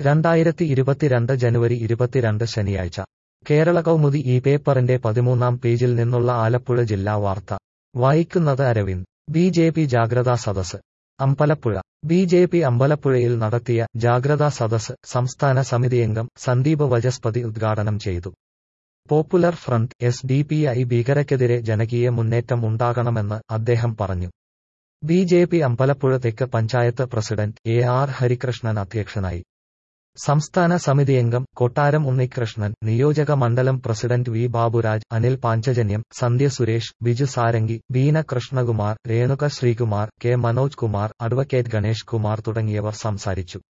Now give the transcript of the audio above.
രണ്ടായിരത്തി ഇരുപത്തിരണ്ട് ജനുവരി ഇരുപത്തിരണ്ട് ശനിയാഴ്ച കേരള കൗമുദി ഈ പേപ്പറിന്റെ പതിമൂന്നാം പേജിൽ നിന്നുള്ള ആലപ്പുഴ ജില്ലാ വാർത്ത വായിക്കുന്നത് അരവിന്ദ് ബി ജെ പി ജാഗ്രതാ സദസ് അമ്പലപ്പുഴ ബി ജെ പി അമ്പലപ്പുഴയിൽ നടത്തിയ ജാഗ്രതാ സദസ് സംസ്ഥാന സമിതിയംഗം സന്ദീപ് വചസ്പതി ഉദ്ഘാടനം ചെയ്തു popular front S D P I ഭീകരയ്ക്കെതിരെ ജനകീയ മുന്നേറ്റം ഉണ്ടാകണമെന്ന് അദ്ദേഹം പറഞ്ഞു ബി ജെ പി അമ്പലപ്പുഴ തെക്ക് panchayat president A R Harikrishnan അധ്യക്ഷനായി സംസ്ഥാന സമിതിയംഗം കൊട്ടാരം ഉണ്ണികൃഷ്ണൻ നിയോജക മണ്ഡലം president V Baburaj Anil Panchajanyam Sandhya Suresh Biju Sarangi Beena Krishnakumar Renuka Sreekumar K Manoj Kumar advocate Ganesh Kumar തുടങ്ങിയവർ സംസാരിച്ചു